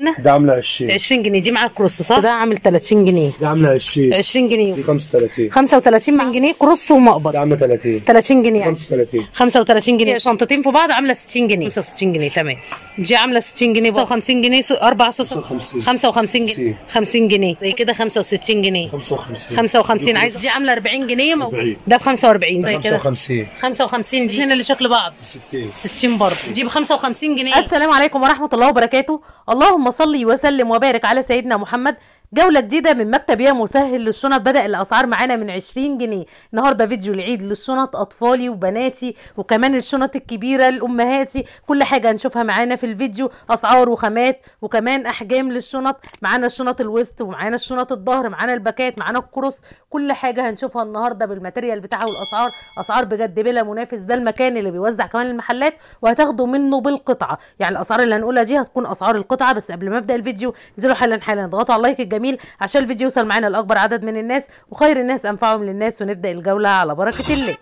ده عامله 20 20 جنيه دي معاها كروس صح ده عامل 30 جنيه ده عامله 20 20 جنيه دي 35 35 مع جنيه كروس ومقبض ده عامله 30 30 جنيه يعني 35 35 جنيه شنطتين في بعض عامله 60 جنيه 65 جنيه تمام دي عامله 60 جنيه 55 جنيه سو- اربع صوص 55. 55 جنيه 50 جنيه زي كده 65 جنيه 55 55 عايز دي عامله 40 جنيه مو- 40. ده ب 45 زي كده 55 55 دي هنا اللي شكل بعض 60 60 برضه دي ب 55 جنيه السلام عليكم ورحمه الله وبركاته اللهم صل وسلم وبارك على سيدنا محمد جولة جديدة من مكتب يا مسهل للشنط بدأ الأسعار معانا من 20 جنيه النهاردة فيديو العيد للشنط أطفالي وبناتي وكمان الشنط الكبيرة لأمهاتي كل حاجة هنشوفها معانا في الفيديو أسعار وخامات وكمان أحجام للشنط معانا الشنط الوسط ومعانا الشنط الظهر معانا الباكات معانا الكروس كل حاجة هنشوفها النهاردة بالماتيريال بتاعها والأسعار أسعار بجد بلا منافس ده المكان اللي بيوزع كمان المحلات وهتاخدوا منه بالقطعة يعني الأسعار اللي هنقولها دي هتكون أسعار القطعة بس قبل ما أبدأ الفيديو انزلوا حالا حالا اضغطوا على اللايك الجميل عشان الفيديو يوصل معانا لأكبر عدد من الناس وخير الناس أنفعهم للناس ونبدأ الجولة على بركة الله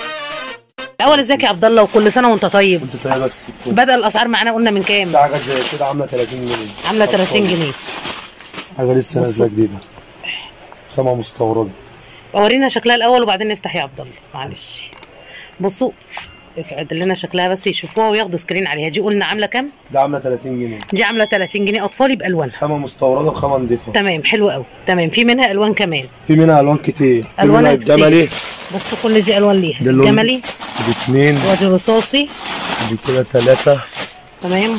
الأول ازيك يا عبد الله وكل سنة وأنت طيب انت طيب بس بدأ الأسعار معانا قلنا من كام ده حاجه زي كده عامله 30 جنيه عاملة 30 جنيه حاجه لسه نازله جديده خامه مستورده ورينا شكلها الاول وبعدين نفتح يا عبد الله معلش بصوا افعد لنا شكلها بس يشوفوها وياخدوا سكرين عليها دي قلنا عامله كام ده عامله 30 جنيه دي عامله 30 جنيه اطفالي بالوانها خامه مستورده وخامه نضيفه تمام حلو قوي تمام في منها الوان كمان في منها الوان كتير في ألوانها منها كتير. الجملي بصوا كل دي الوان ليها ده اللون. جملي دي اثنين وادي رصاصي دي كده ثلاثه تمام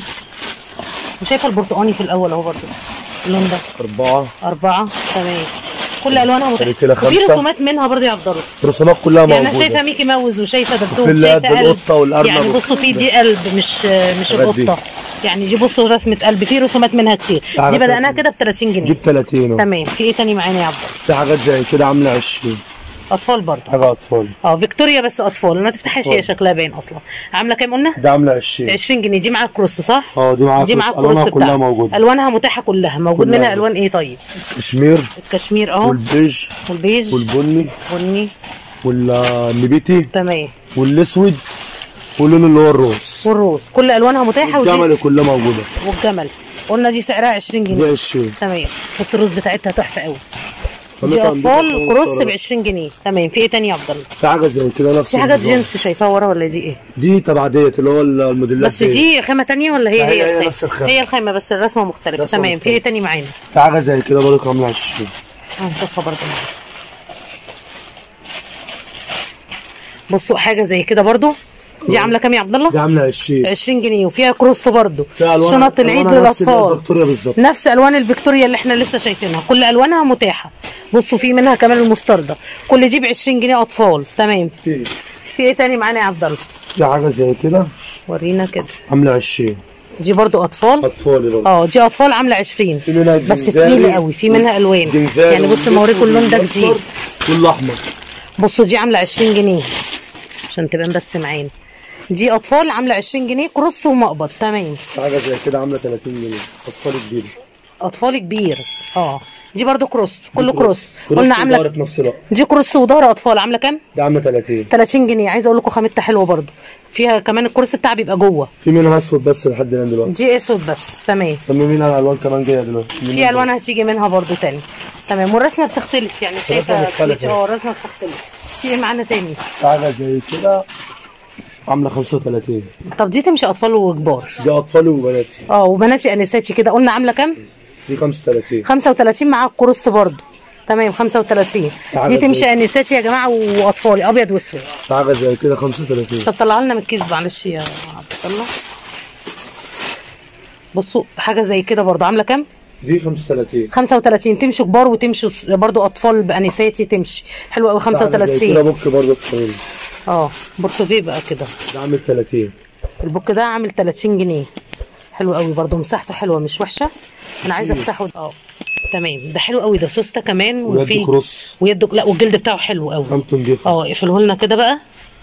وشايفه البرتقاني في الاول اهو برضه اللون ده اربعه اربعه تمام كل الوانها ادي مختلفه كده وفي خمسة. رسومات منها برضه يا عبد الله الرسومات كلها يعني انا موجوده شايفه ميكي ماوز وشايفه وفي دبدوب اللي شايفه قد قلب القطة والأرنب يعني بصوا في دي قلب مش مش الحاجات دي. القطه يعني دي بصوا رسمه قلب في رسومات منها كتير حاجة دي بدأناها 30. كده ب 30 دي جنيه ب 30 اهو. تمام في ايه تاني معانا يا عبد الله في حاجات زي كده عامله 20 اطفال برضه حاجه اطفال اه فيكتوريا بس اطفال ما تفتحهاش هي أطفال. شكلها باين اصلا عامله كام قلنا ده عامله 20 20 جنيه دي معاها كروس صح اه دي معاها دي معاها كروس، كروس الوانها كلها بتاعها موجوده الوانها متاحه كلها موجود كلها منها موجودة. الوان ايه طيب كشمير الكشمير اهو والبيج والبيج والبني والني والنبيتي تمام والاسود واللون اللي هو الروز والروز كل الوانها متاحه ودي الجمل كلها موجوده والجمل قلنا دي سعرها 20 دي جنيه 20 تمام بص الروز بتاعتها تحفه قوي دي خامتها اطفال نضيفة كروس ب ومستوردة. 20 جنيه تمام في ايه تاني يا عبد الله في حاجه زي كده نفس في حاجات النظام. جينز شايفاها ورا ولا دي ايه دي تبع ديت اللي هو الموديلات بس دي خامه تانية ولا هي لا، هي- هي, هي الخامة؟ نفس الخامة. هي الخامه بس الرسمه مختلفه رسمة تمام في ايه مختلفة. تاني معانا في حاجه زي كده برضه عامله 20 هنشوفها برضه معانا بصوا حاجه زي كده برضو دي عامله كام يا عبد الله دي عامله 20 20 جنيه وفيها كروس برضو فيها ألوان- شنط العيد ألوانها نفس للاطفال الفيكتوريا بالظبط نفس الوان الفيكتوريا اللي احنا لسه شايفينها كل الوانها متاحه بصوا في منها كمان المستردة كل دي ب 20 جنيه اطفال تمام في في ايه تاني معانا يا عبد الله في حاجه زي كده ورينا كده عامله 20 دي برضو اطفال اطفالي برضه اه دي اطفال عامله 20 في منها بس الجنزاني تقيله قوي في منها الوان الجنزاني يعني بص موريكم اللون ده والأصفر جديد والاحمر بصوا دي عامله 20 جنيه عشان تبان بس معانا دي اطفال عامله 20 جنيه كروس ومقبض تمام في حاجه زي كده عامله 30 جنيه اطفال كبيره اطفال كبير اه دي برضو كروس كله كروس قلنا قلنا عامله عامله في نفس الوقت دي كروس وظهر اطفال عامله كام دي عامله 30 30 جنيه عايزه اقول لكم خامتها حلوه برضو فيها كمان الكروس بتاعها بيبقى جوه في منها اسود بس لحد الان دلوقتي دي اسود بس تمام طب منها الالوان كمان جايه دلوقتي في الوان هتيجي منها برضو تاني تمام والرسمه بتختلف يعني شايفه مختلفة. اه الرسمه بتختلف في ايه معانا تاني في حاجه زي كده عامله 35 طب دي تمشي اطفال وكبار دي اطفالي وبناتي اه وبناتي انساتي كده قلنا عامله كام دي 35 35 معاها الكروس برضو تمام 35 حاجة دي زي- تمشي انساتي يا جماعه واطفالي ابيض واسود في حاجه زي كده 35 طب طلعها لنا من الكيس معلش يا عبد الله بصوا حاجه زي كده برضو عامله كام دي 35 35 تمشي كبار وتمشي برضو اطفال بانساتي تمشي حلوه قوي في حاجة زي كده 35 بوك برضه طويل اه بورتوفيه بقى كده ده عامل 30 البوك ده عامل 30 جنيه حلو قوي برضو مساحته حلوه مش وحشه انا عايزه افتحه اه تمام ده حلو قوي ده سوسته كمان ويد وفي كروس ويده لا والجلد بتاعه حلو قوي خامته نضيفه اه اقفله لنا كده بقى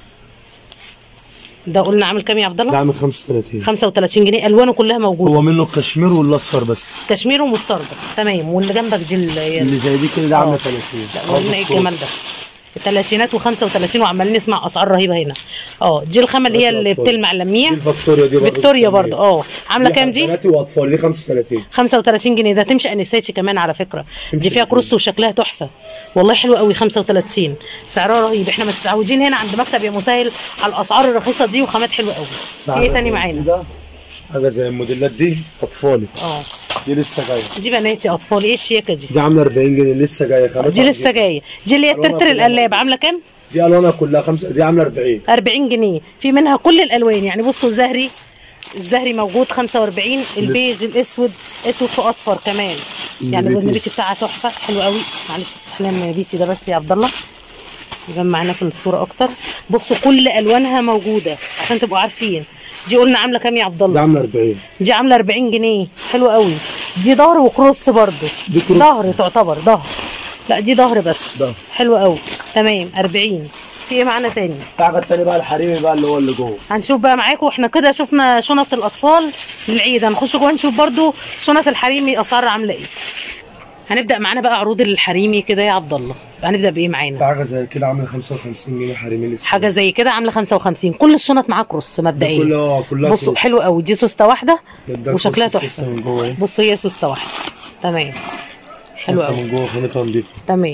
ده قلنا عامل كام يا عبد ده الله عامل 35 35 جنيه الوانه كلها موجوده هو منه الكشمير والاصفر بس كشمير ومستردة تمام واللي جنبك دي اللي هي اللي زي دي كده ده عامله آه. 30 لا قلنا ايه الجمال ده الثلاثينات و35 وعمالين نسمع اسعار رهيبه هنا اه دي الخامه اللي هي اللي أطفال. بتلمع اللميع دي الفيكتوريا دي برضه فيكتوريا برضه اه عامله كام دي بناتي واطفال دي 35 35 جنيه ده تمشي انساتي كمان على فكره دي فيها كروس وشكلها تحفه والله حلوه قوي 35 سعرها رهيب احنا متعودين هنا عند مكتب يا مسهل على الاسعار الرخيصه دي وخامات حلوه قوي في ايه تاني معانا ده حاجه زي الموديلات دي اطفالي اه دي لسه جايه دي بناتي اطفال ايه الشياكه دي دي عامله 40 جنيه لسه جايه خامتها دي لسه جايه دي اللي هي ألوانها الترتر كلها القلاب عامله كام دي الوانها كلها خمسه دي عامله 40 40 جنيه في منها كل الالوان يعني بصوا الزهري الزهري موجود 45 البيج الاسود اسود في اصفر كمان يعني النبيتي. النبيتي بتاعها تحفه حلو قوي معلش احلام النبيتي ده بس يا عبد الله يبان معانا في الصوره اكتر بصوا كل الوانها موجوده عشان تبقوا عارفين دي قلنا عامله كام يا عبد دي الله عامله 40 دي عامله 40 جنيه حلو قوي دي ظهر وكروس برضو دي كروس. ظهر تعتبر ظهر لا دي ظهر بس ظهر. حلو قوي تمام 40 في ايه معانا تاني في حاجه تاني بقى الحريمي بقى اللي هو اللي جوه هنشوف بقى معاكم احنا كده شفنا شنط الاطفال للعيد هنخش جوه نشوف برضو شنط الحريمي اسعار عامله ايه هنبدا معانا بقى عروض الحريمي كده يا عبد الله هنبدا بايه في معانا حاجه زي كده عامله 55 جنيه حريمي لسه حاجه زي كده عامله 55 كل الشنط معاها كروس ده مبدئيا كلها كلها بصوا كروس. حلو قوي دي سوسته واحده ده وشكلها كروس تحفه من جوه ايه بصوا هي سوسته واحده تمام حلو شنطة قوي من جوه خامتها نضيفه تمام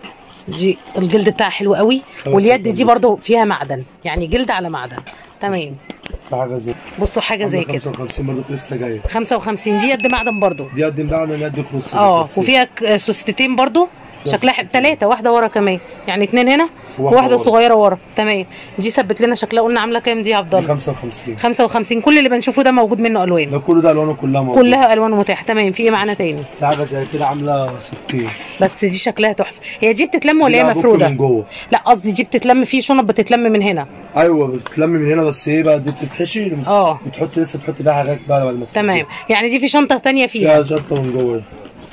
دي الجلد بتاعها حلو قوي خامة واليد دي نضيفة. برضو فيها معدن يعني جلد على معدن تمام في حاجه زي بصوا حاجه زي عاملة كده 55 برضه لسه جايه 55 دي يد معدن برضو دي قد بقى انا يد كروس اه بس. وفيها ك- سوستتين برضو فيها شكلها ثلاثة واحدة ورا كمان يعني اتنين هنا وواحدة وواحدة ورا. صغيرة ورا تمام دي ثبت لنا شكلها قلنا عاملة كام دي يا عبد دي الله 55 55 كل اللي بنشوفه ده موجود منه الوان ده كله ده الوانه كلها موجوده كلها الوان متاحة تمام في ايه معانا تاني في حاجه زي كده عامله 60 بس دي شكلها تحفة هي دي بتتلم ولا دي هي بقى بوك مفرودة من جوه لا قصدي دي بتتلم في شنط بتتلم من هنا ايوه بتتلم من هنا بس ايه بقى دي بتتحشي اه بتحط لسه بتحط فيها حاجات بقى بعد ما تمام يعني دي في شنطة تانية فيها فيها شطه من جوه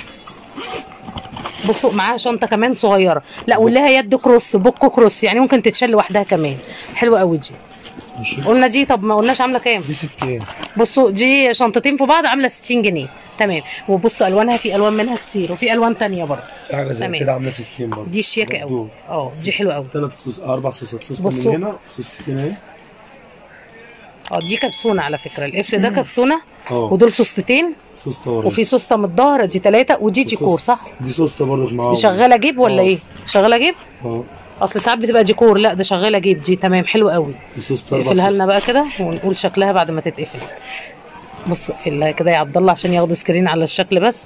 بصوا معاها شنطة كمان صغيرة لا ولها يد كروس بوك كروس يعني ممكن تتشال لوحدها كمان حلوة قوي دي ماشي قلنا دي طب ما قلناش عاملة كام دي 60 بصوا دي شنطتين في بعض عامله 60 جنيه تمام وبصوا الوانها في الوان منها كتير وفي الوان تانية برضه في حاجه زي تمام. كده عامله 60 برضه دي شياكه قوي اه دي حلوه قوي ثلاث صوص اربع صوصات صوص من بصوا. هنا صوص هنا اهي اه دي كبسونه على فكره القفل ده كبسونه اه ودول سوستتين صوص طوارئ وفي سوسته من الظهر دي ثلاثه ودي ديكور صح دي صوص برضه معاهم شغاله جيب ولا اه. ايه شغاله جيب اه اصل ساعات بتبقى ديكور لا ده شغاله جيب دي تمام حلو قوي دي صوص اربع اقفلها صوص لنا بقى كده ونقول شكلها بعد ما تتقفل بص اقفلها كده يا عبد الله عشان ياخدوا سكرين على الشكل بس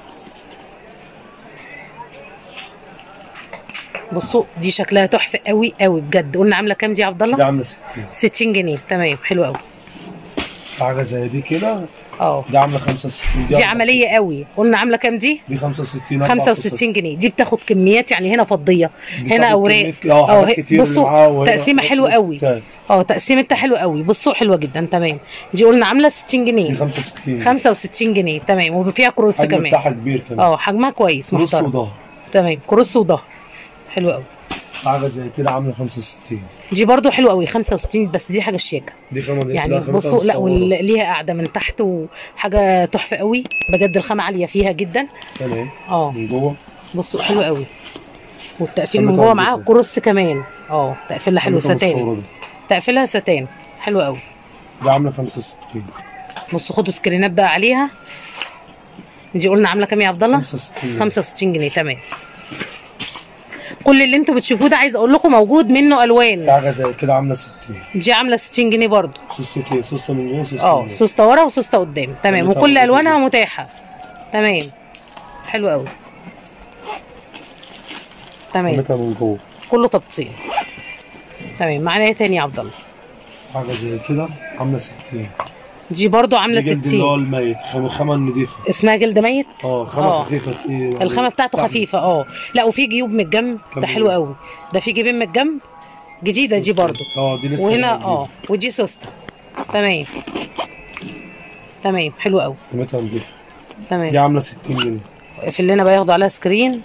بصوا دي شكلها تحفه قوي قوي بجد قلنا عامله كام دي يا عبد دي الله عامله 60 60 جنيه تمام حلو قوي حاجه زي دي كده اه دي عامله 65 دي أربع عمليه قوي قلنا عامله كام دي صوص. دي 65 أربع صوصات. 65 جنيه دي بتاخد كميات يعني هنا فضيه دي هنا تاخد اوراق كمية- اه اه حاجات هي- كتير اللي معاها بصوا وهنا تقسيمه حاجات حلوه قوي تاني. اه تقسيمتها حلوه قوي بصوا حلوه جدا تمام دي قلنا عامله 60 دي جنيه 65 65 جنيه تمام وفيها كروس الحجم كمان بتاعها كبير كمان اه حجمها كويس نص محترم وظهر تمام كروس وظهر حلو قوي حاجه زي كده عامله 65 دي برضو حلوه قوي 65 بس دي حاجه شياكه دي خامه دي يعني لا، خامتها بصوا لا مستوردة. وال- ليها قاعده من تحت وحاجه تحفه قوي بجد الخامه عاليه فيها جدا تاني اهي اه من جوه بصوا حلو قوي والتقفيل من خامتها جوه نضيفة. معاها كروس كمان اه تقفيلها حلو خامتها ستان مستوردة. تقفيلها ستان حلو قوي دي عامله 65 بصوا خدوا سكرينات بقى عليها دي قلنا عامله كام يا عبد الله 65 65 جنيه تمام كل اللي انتوا بتشوفوه ده عايز اقول لكم موجود منه في الوان حاجه زي كده عامله 60 دي عامله 60 جنيه برضو سوستتين سوسته من جوه سوسته اه من جوه سوسته ورا وسوسته قدام تمام خامتها وكل موجودة الوانها جدا. متاحه تمام حلو قوي تمام خامتها من جوه كله تبطيل تمام معانا ايه تاني يا عبد الله حاجه زي كده عامله 60 دي برضو عامله دي جلد اللي هو 60 الميت خامه خامه نضيفه اسمها جلد ميت اه خامه اه. خفيفه ايه الخامه بتاعته خفيفه اه لا وفي جيوب من الجنب كام ده حلو جيوب؟ قوي ده في جيبين من الجنب جديده دي برضو اه دي لسه وهنا جديدة. اه ودي سوسته تمام تمام حلو قوي خامتها نضيفه دي تمام عامله 60 جنيه في اللي انا باخده عليها سكرين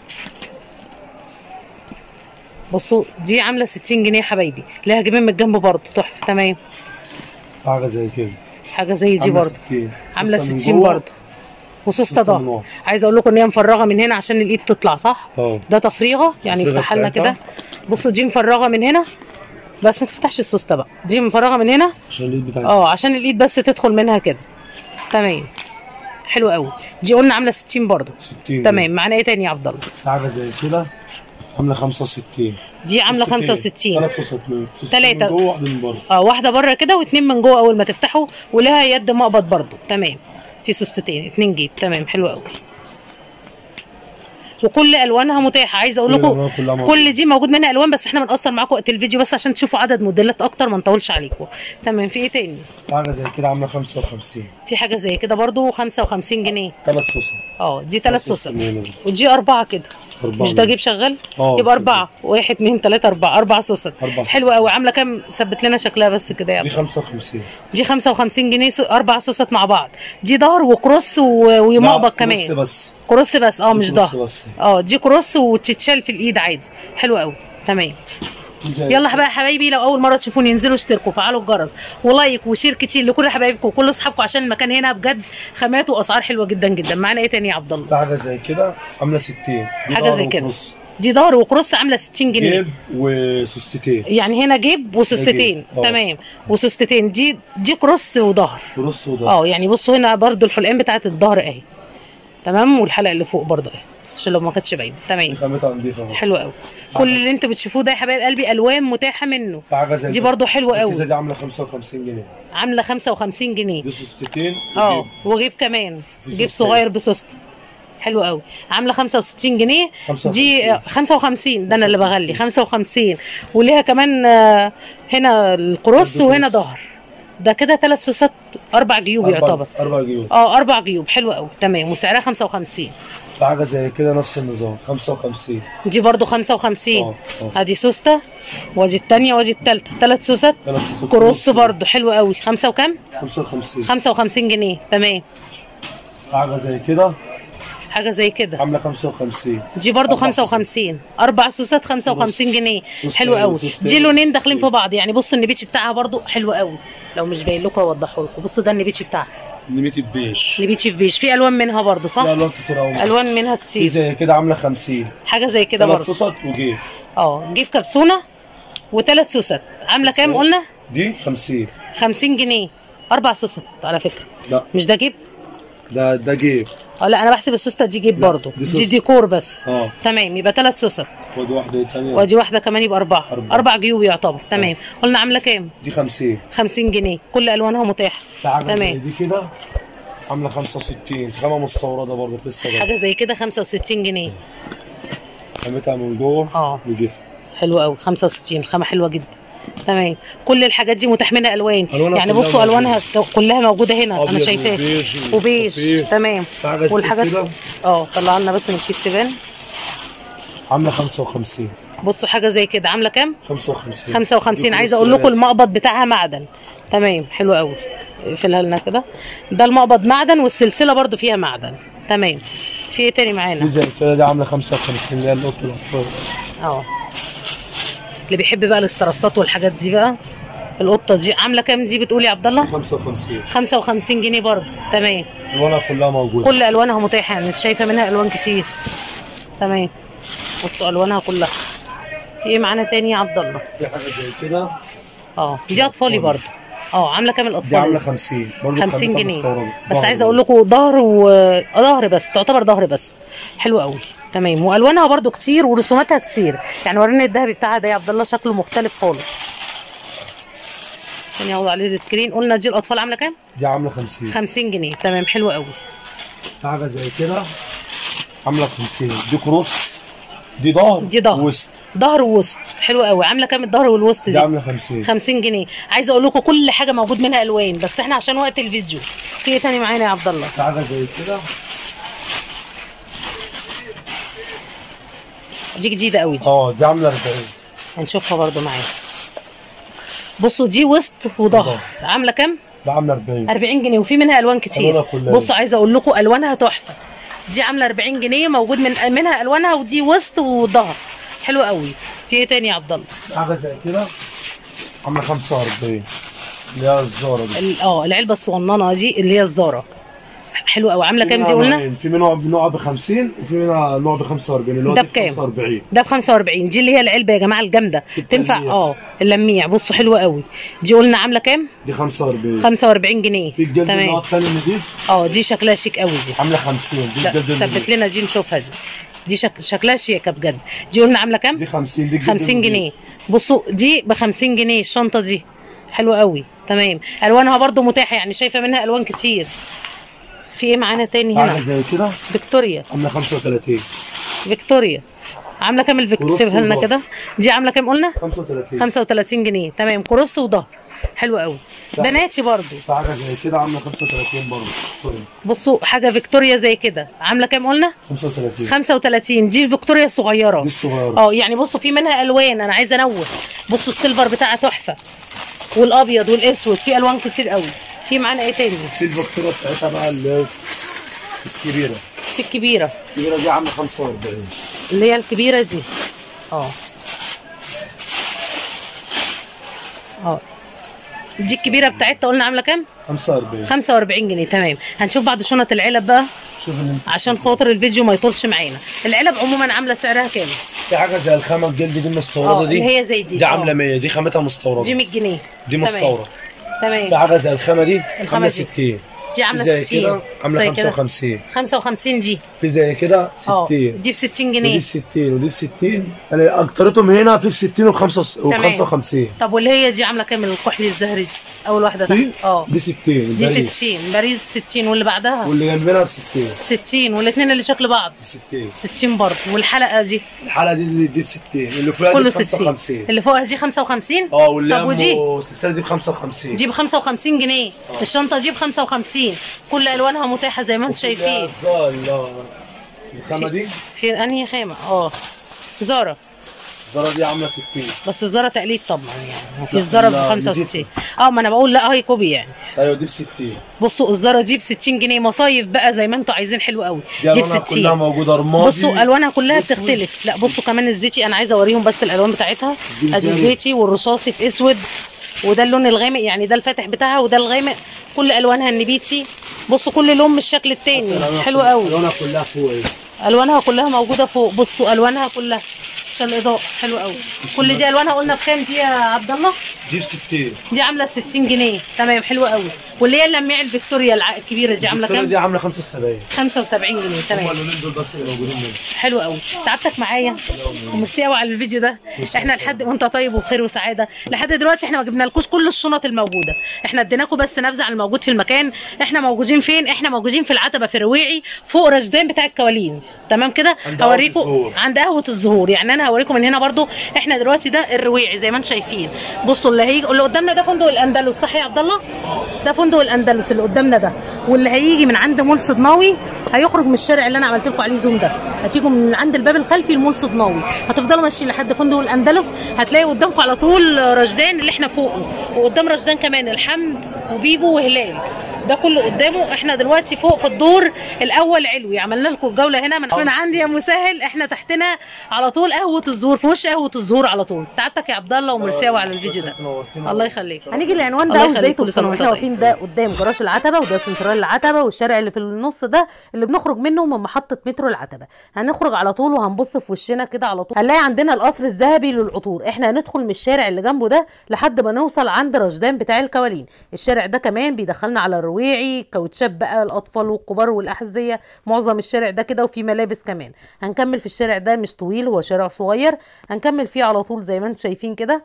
بصوا دي عامله 60 جنيه يا حبايبي ليها جيبين من الجنب برضو تحفه تمام حاجه زي كده حاجه زي دي عاملة برضو 60 عامله سوستة من 60 جوه، برضو وسوسته سوستة من ظهر ورا. عايزه اقول لكم ان هي مفرغه من هنا عشان الايد تطلع صح اه ده تفريغه يعني التفريغة يفتحها لنا كده بتاعتها. بصوا دي مفرغه من هنا بس ما تفتحش السوسته بقى دي مفرغه من هنا عشان اليد بتاعتي اه عشان الايد بس تدخل منها كده تمام حلو قوي دي قلنا عامله 60 برضو 60 تمام معانا ايه تاني يا عبد الله حاجه زي كده عامله 65 دي عامله 65 ثلاث صوصات من صوصات تلاتة. من جوه واحده من بره اه واحده بره كده واتنين من جوه اول ما تفتحوا ولها يد مقبض برضو تمام في سوستتين اتنين جيب تمام حلو قوي وكل الوانها متاحه عايزه اقول كل لكم الألوان كلها موجودة. كل دي موجود منها الوان بس احنا بنقصر معاكم وقت الفيديو بس عشان تشوفوا عدد موديلات اكتر ما نطولش عليكم تمام في ايه تاني حاجه زي كده عامله 55 في حاجه زي كده برضو 55 جنيه ثلاث صوصات اه دي ثلاث صوص سوسن كمان. ودي اربعه كده أربعة مش ده من- جيب شغال اه، يبقى اربعه واحد اتنين تلاته اربعه اربع سوسن أربع حلوه قوي عامله كام ثبت لنا شكلها بس كده يا دي عبد 55 دي 55 جنيه سو... اربع سوست مع بعض دي ظهر وكروس و... ومقبض لا، كمان نص بس كروس بس اه مش كروس ظهر بس. اه دي كروس وتتشال في الايد عادي حلو قوي تمام دي زي يلا حبايبي حبايبي لو اول مره تشوفوني انزلوا اشتركوا فعلوا الجرس ولايك وشير كتير لكل حبايبكم وكل اصحابكم عشان المكان هنا بجد خامات واسعار حلوه جدا جدا معانا ايه تاني يا عبد الله حاجه زي كده عامله 60 دي حاجة ظهر زي كده. وكروس. دي ظهر وكروس عامله 60 جنيه جيب وسوستتين يعني هنا جيب وسوستتين جيب. اه. تمام وسوستتين دي دي كروس وظهر كروس وده اه يعني بصوا هنا برضو الحلقان بتاعت الظهر اهي تمام والحلقه اللي فوق برضو اهي بس عشان لو ما كانتش باينه دي تمام خامتها نضيفه اهو. حلو قوي كل اللي انتوا بتشوفوه ده يا حبايب قلبي الوان متاحه منه حاجه زي دي كده. برضو حلوه قوي الكيسه دي عامله 55 جنيه عامله 55 جنيه دي سوستتين اه وجيب. وجيب كمان في جيب سوستين. صغير بسوست حلو قوي عامله 65 جنيه 55. دي آه، 55 ده انا اللي بغلي 55 وليها كمان آه، هنا الكروس برضو وهنا كروس. ظهر ده كده ثلاث سوسات اربع جيوب أربع- يعتبر اربع جيوب اه اربع جيوب حلوه قوي تمام وسعرها 55 حاجه زي كده نفس النظام 55 دي برضو 55 اه اه ادي سوسته وادي الثانيه وادي الثالثه ثلاث سوسات ثلاث صوصات كروس برضو حلو قوي خمسة وكم 55 55 جنيه تمام حاجه زي كده حاجه زي كده عامله 55 دي برضو أربع 55 اربع سوسات 55 بص. جنيه سوستين حلو قوي وسوستين دي لونين وسوستين. داخلين في بعض يعني بصوا النبيتش بتاعها برضو حلو قوي لو مش باين لكم اوضحه لكم بصوا ده النبيتش بتاعها نميت البيج نبيتش في بيج في الوان منها برضو صح في الوان كتير قوي الوان منها في كتير زي كده عامله 50 حاجه زي كده ثلاث برضو صوصات وجيب اه جيب كبسونه وثلاث سوسات عامله كام قلنا دي 50 50 جنيه اربع سوسات على فكره لا مش ده جيب ده ده جيب اه لا انا بحسب السوسته دي جيب لا، برضو دي دي سوستة. ديكور بس اه تمام يبقى ثلاث سوسات ودي واحده ثانيه وادي واحده كمان يبقى اربعه أربعة. اربع جيوب يعتبر تمام قلنا عامله كام دي 50 50 جنيه كل الوانها متاحه في حاجه زي تمام دي كده عامله 65 خامه مستورده برضه لسه جايه حاجه زي كده 65 جنيه خامتها من جوه اه. نضيفه حلو قوي 65 خامه حلوه جدا تمام كل الحاجات دي متاح منها الوان ألوانها يعني كلها بصوا الوانها موجودة. كلها موجوده هنا انا أبيض شايفاها وبيج وبيج وخفيف. تمام في حاجه زي والحاجات كده اه طلع لنا بس من الكيس تبان عامله 55 بصوا حاجه زي كده عامله كام 55 55 عايزه اقول لكم المقبض بتاعها معدن تمام حلو قوي اقفلها لنا كده ده المقبض معدن والسلسله برضو فيها معدن تمام في ايه تاني دي معانا زي كده دي عامله 55 اللي هي القط الاطفال اه اللي بيحب بقى الاسترسات والحاجات دي بقى القطه دي عامله كام دي بتقولي يا عبد الله 55 55 جنيه برضو تمام الوانها كلها موجوده كل الوانها متاحه يعني مش شايفه منها الوان كتير تمام بصوا الوانها كلها في ايه معانا تاني يا عبد الله في حاجه زي كده اه دي اطفالي برضو اه عامله كام دي الاطفال عامله 50 برضه 50 جنيه بس ظهر عايزه اقول لكم ظهر و آه، ظهر بس تعتبر ظهر بس حلو قوي تمام والوانها برضو كتير ورسوماتها كتير يعني وريني الذهبي بتاعها ده يا عبد الله شكله مختلف خالص عشان ياخد عليه السكرين قلنا دي الاطفال عامله كام دي عامله 50 50 جنيه تمام حلو قوي في حاجه زي كده عامله 50 دي كروس دي ظهر دي ظهر. وسط ظهر ووسط حلو قوي عامله كام الظهر والوسط دي دي عامله 50 50 جنيه عايزه اقول لكم كل حاجه موجود منها الوان بس احنا عشان وقت الفيديو في ايه تاني معانا يا عبد الله في حاجه زي كده دي جديده قوي دي اه دي عامله 40 هنشوفها برضو معانا بصوا دي وسط وظهر وظهر. عامله كام دي عامله 40 40 جنيه وفي منها الوان كتير ألوانها كلها. بصوا عايزه اقول لكم الوانها تحفه دي عامله 40 جنيه موجود من منها الوانها ودي وسط وظهر حلو قوي في ايه تاني يا عبد الله في حاجه زي كده عامله 45 اللي هي الزاره دي ال- اه العلبه الصغننه دي اللي هي الزاره حلو قوي عامله كام دي في منها قلنا نوعين. في منها نوع ب 50 وفي منها نوع ب 45 اللي هو ده دي ب بكام؟ 45 ده ب 45 دي اللي هي العلبه يا جماعه الجامده تنفع اللميع. اه اللميع بصوا حلوه قوي دي قلنا عامله كام دي 45 45 جنيه في الجلد اللي هو تمام الثاني النضيف اه دي شكلها شيك قوي دي عامله 50 دي لا الجلد ثبت النضيف لنا دي نشوفها دي دي شك... شكلها شيكه بجد دي قلنا عامله كام دي 50 دي الجلد 50 النضيف. جنيه بصوا دي ب 50 جنيه الشنطه دي حلوه قوي تمام الوانها برضو متاحه يعني شايفه منها الوان كتير في ايه معانا تاني حاجه هنا زي كده فيكتوريا عامله 35 فيكتوريا عامله كام الفيكتوريا كروس سيبها لنا وظهر. كده دي عامله كام قلنا 35 35 جنيه تمام كروس وظهر حلو قوي لا. بناتي برضو في حاجه زي كده عامله 35 برضه سوري. بصوا حاجه فيكتوريا زي كده عامله كام قلنا 35 35 دي الفيكتوريا الصغيره دي الصغيره اه يعني بصوا في منها الوان انا عايزه انوه بصوا السيلفر بتاعها تحفه والابيض والاسود في الوان كتير قوي في معانا ايه تاني في الفكتوره بتاعتها بقى اللي هي الكبيره في الكبيره الكبيره دي عامله 45 اللي هي الكبيره دي اه اه دي الكبيره بتاعتها قلنا عامله كام 45 45 جنيه تمام هنشوف بعد شنط العلب بقى شوف اللي عشان خاطر الفيديو ما يطولش معانا العلب عموما عامله سعرها كام في حاجه زي الخامه الجلد دي اه المستورده دي اللي هي زي دي دي اه. عامله 100 دي خامتها مستورده دي 100 جنيه دي تمام. مستورد في تمام حاجه زي الخامه دي الخامة عامله دي. 60 دي عامله زي 60 كده عامله زي كده. 55 55 دي في زي كده اه 60 دي ب 60 ودي جنيه ب 60 ودي ب 60 يعني اكترتهم هنا في ب 60 و 55 طب واللي هي دي عامله كام الكحلي الزهري دي اول واحده دي تحت اه دي 60 دي باريس 60 باريس 60 واللي بعدها واللي جنبنا ب 60 60 والاثنين اللي شكل بعض 60 60 برضه والحلقه دي الحلقه دي دي ب 60 اللي فوقها كله دي ب 60 55 اللي فوقها دي 55 اه واللي طب ودي أمه السلسله دي ب 55 دي ب 55 جنيه اه. الشنطه دي ب 55 كل الوانها متاحه زي ما انتم شايفين الله الخامه دي في انهي خامه اه زارا الزرار دي عامله 60 بس الزارا تقليد طبعا يعني مفيش لا، زارا ب لا، 65 اه ما انا بقول لا هي كوبي يعني ايوه دي ب 60 بصوا الزارا دي ب 60 جنيه مصايف بقى زي ما انتم عايزين حلو قوي دي دي ب الوانها كلها 60 موجوده رمادي بصوا الوانها كلها وأسود. بتختلف لا بصوا كمان الزيتي انا عايزه اوريهم بس الالوان بتاعتها دي ادي مثالي. الزيتي والرصاصي في اسود وده اللون الغامق يعني ده الفاتح بتاعها وده الغامق كل الوانها النبيتي بصوا كل لون من الشكل التاني الألوان حلو كلها- قوي الوانها كلها فوق ايه الوانها كلها موجوده فوق بصوا الوانها كلها عشان الاضاءه حلو قوي كل دي الوانها قلنا بكام دي يا عبد الله دي ب 60 دي عامله 60 جنيه تمام حلوه قوي واللي هي اللميع الفيكتوريا الع- الكبيره دي عامله الفكتورة كام دي عامله 75 75 جنيه هم تمام اللونين دول بس اللي موجودين منهم حلو قوي تعبتك معايا وميرسي قوي على الفيديو ده احنا لحد وانت طيب وبخير وسعاده لحد دلوقتي احنا ما جبنالكوش كل الشنط الموجوده احنا اديناكم بس نبذه عن الموجود في المكان احنا موجودين فين احنا موجودين في العتبه في الرويعي فوق رشدان بتاع الكوالين تمام كده عند قهوة هوريكم الزهور. عند قهوه الزهور يعني انا هوريكم من هنا برضو احنا دلوقتي ده الرويعي زي ما انتم شايفين بصوا اللي هيجي اللي قدامنا ده فندق الاندلس صح يا عبد الله ده فندق الاندلس اللي قدامنا ده واللي هيجي من عند مول صدناوي هيخرج من الشارع اللي انا عملت لكم عليه زوم ده هتيجوا من عند الباب الخلفي لمول صدناوي هتفضلوا ماشيين لحد فندق الاندلس هتلاقي قدامكم على طول رشدان اللي احنا فوقه وقدام رشدان كمان الحمد وبيبو وهلال ده كله قدامه احنا دلوقتي فوق في الدور الاول علوي عملنا لكم الجوله هنا من, من عندي يا مسهل احنا تحتنا على طول قهوه الزهور في وش قهوه الزهور على طول تعبتك يا عبد الله ومرساوي على الفيديو ده الله يخليك هنيجي العنوان ده الله وازاي يخليك، كل توصلوا سنة احنا وانت واقفين ده قدام جراج العتبه وده سنترال العتبه والشارع اللي في النص ده اللي بنخرج منه من محطه مترو العتبه هنخرج على طول وهنبص في وشنا كده على طول هنلاقي عندنا القصر الذهبي للعطور احنا هندخل من الشارع اللي جنبه ده لحد ما نوصل عند رشدان بتاع الكوالين الشارع ده كمان بيدخلنا على الرويعي كاوتشات بقى الاطفال والكبار والاحذيه معظم الشارع ده كده وفي ملابس كمان هنكمل في الشارع ده مش طويل هو شارع صغير هنكمل فيه على طول زي ما انتم شايفين كده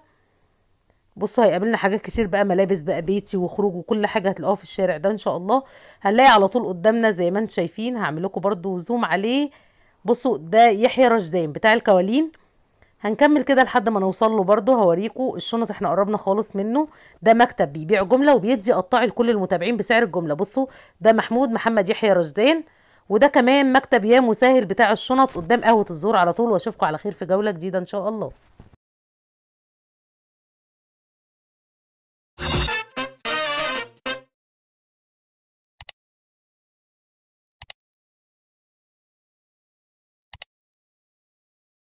بصوا هيقابلنا حاجات كتير بقى ملابس بقى بيتي وخروج وكل حاجه هتلاقوها في الشارع ده ان شاء الله هنلاقي على طول قدامنا زي ما انتم شايفين هعمل لكم برده زوم عليه بصوا ده يحيى رشدان بتاع الكوالين هنكمل كده لحد ما نوصل له برده هوريكم الشنط احنا قربنا خالص منه ده مكتب بيبيع جمله وبيدي قطاعي لكل المتابعين بسعر الجمله بصوا ده محمود محمد يحيى رشدان وده كمان مكتب يا مسهل بتاع الشنط قدام قهوه الزور على طول واشوفكم على خير في جوله جديده ان شاء الله